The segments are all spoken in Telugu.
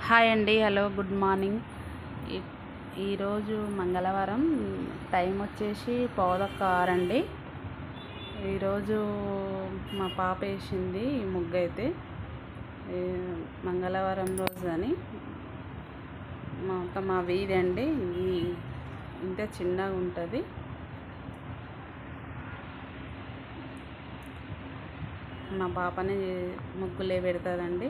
హాయ్ అండి హలో గుడ్ మార్నింగ్ ఈ- ఈరోజు మంగళవారం టైం వచ్చేసి పావుదక్క ఆరండి ఈరోజు మా పాప వేసింది ఈ ముగ్గు అయితే ఈ మంగళవారం రోజు అని మా ఒక మా వీధి అండి ఈ ఇంత చిన్నగా ఉంటుంది మా పాపని ముగ్గులే పెడుతుందండి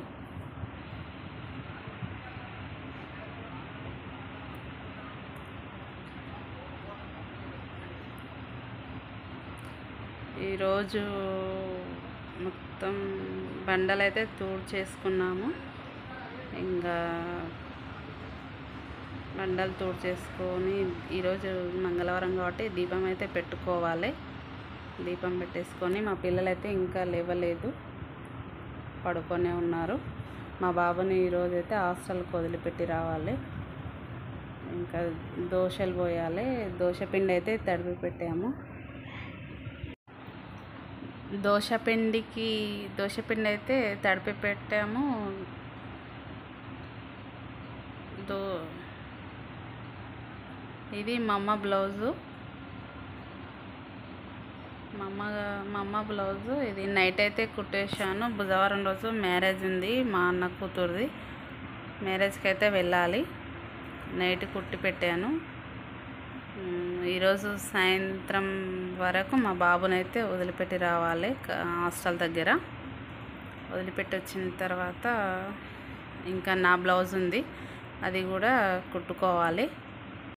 ఈరోజు మొత్తం బండలు అయితే తూడు చేసుకున్నాము ఇంకా బండలు తూడు చేసుకొని ఈరోజు మంగళవారం కాబట్టి దీపం అయితే పెట్టుకోవాలి దీపం పెట్టేసుకొని మా పిల్లలైతే ఇంకా లేవలేదు పడుకొనే ఉన్నారు మా బాబుని ఈరోజు అయితే హాస్టల్కి వదిలిపెట్టి రావాలి ఇంకా దోశలు పోయాలి దోశ పిండి అయితే తడిపి పెట్టాము దోశ పిండికి దోశ పిండి అయితే తడిపి పెట్టాము దో ఇది మా అమ్మ బ్లౌజు మా అమ్మ మా అమ్మ బ్లౌజు ఇది నైట్ అయితే కుట్టేశాను బుధవారం రోజు మ్యారేజ్ ఉంది మా అన్న కూతురుది మ్యారేజ్కి అయితే వెళ్ళాలి నైట్ కుట్టి పెట్టాను ఉమ్, ఈరోజు సాయంత్రం వరకు మా బాబునైతే వదిలిపెట్టి రావాలి క- హాస్టల్ దగ్గర వదిలిపెట్టి వచ్చిన తర్వాత ఇంకా నా బ్లౌజ్ ఉంది అది కూడా కుట్టుకోవాలి